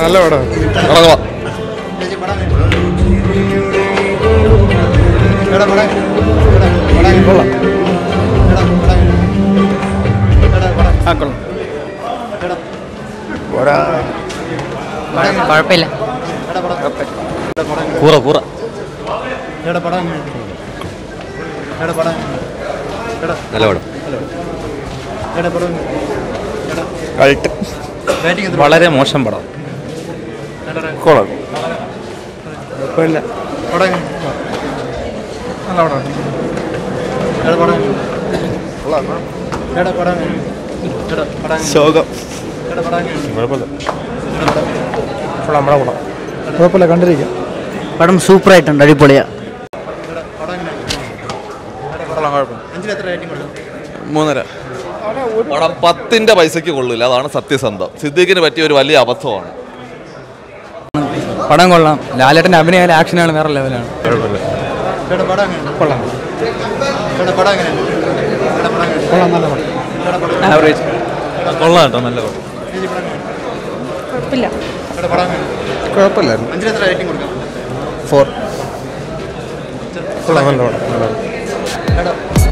നല്ല പടം ഇറങ്ങുക ചേച്ചി പടം എടാ പടം എടാ പടം കൊള്ളാം എടാ പടം എടാ പടം ആ കൊള്ളാം എടാ കുഴപ്പമില്ല എടാ പടം എടാ പടം കൂറ കൂറ എടാ പടം എടാ പടം എടാ നല്ല പടം എടാ പടം എടാ കൾട്ട് ബാറ്റിംഗ് വളരെ മോശം പടം കൊള്ളാം കുഴപ്പമില്ല പടം നല്ല പടം എടാ പടം എടാ പടം എടാ പടം ശോകം എടാ പടം കുഴപ്പമില്ല എടാ പടം കൊള്ളാം നമ്മുടെ പടം കുഴപ്പമില്ല കണ്ടിരിക്കാം പടം സൂപ്പറായിട്ടുണ്ട് അടിപൊളിയാ എടാ പടം കൊള്ളാം കുഴപ്പം അഞ്ചിൽ എത്ര റേറ്റിംഗ് കൊടുക്കും മൂന്നര പടം പത്തിന്റെ പൈസക്ക് കൊള്ളില്ല അതാണ് സത്യസന്ധം സിദ്ദീഖിന് പറ്റിയ ഒരു വലിയ അബദ്ധമാണ് പടം കൊള്ളാം ലാലേട്ടൻ്റെ അഭിനയ ആക്ഷനാണ് വേറെ ലെവലാണ് കുഴപ്പമില്ല എടാ പടം എങ്ങനെ കൊള്ളാം എടാ പടം എങ്ങനെ എടാ പടം എങ്ങനെ കൊള്ളാം നല്ല പടം എടാ പടം ആവറേജ് കൊള്ളാം കേട്ടോ നല്ല പടം ചേച്ചി പടം എങ്ങനെ കുഴപ്പമില്ല എടാ പടം എങ്ങനെ കുഴപ്പമില്ലായിരുന്നു അഞ്ചിൽ എത്ര റേറ്റിംഗ് കൊടുക്കാം ഫോർ കൊള്ളാം നല്ല പടം നല്ല പടം എടാ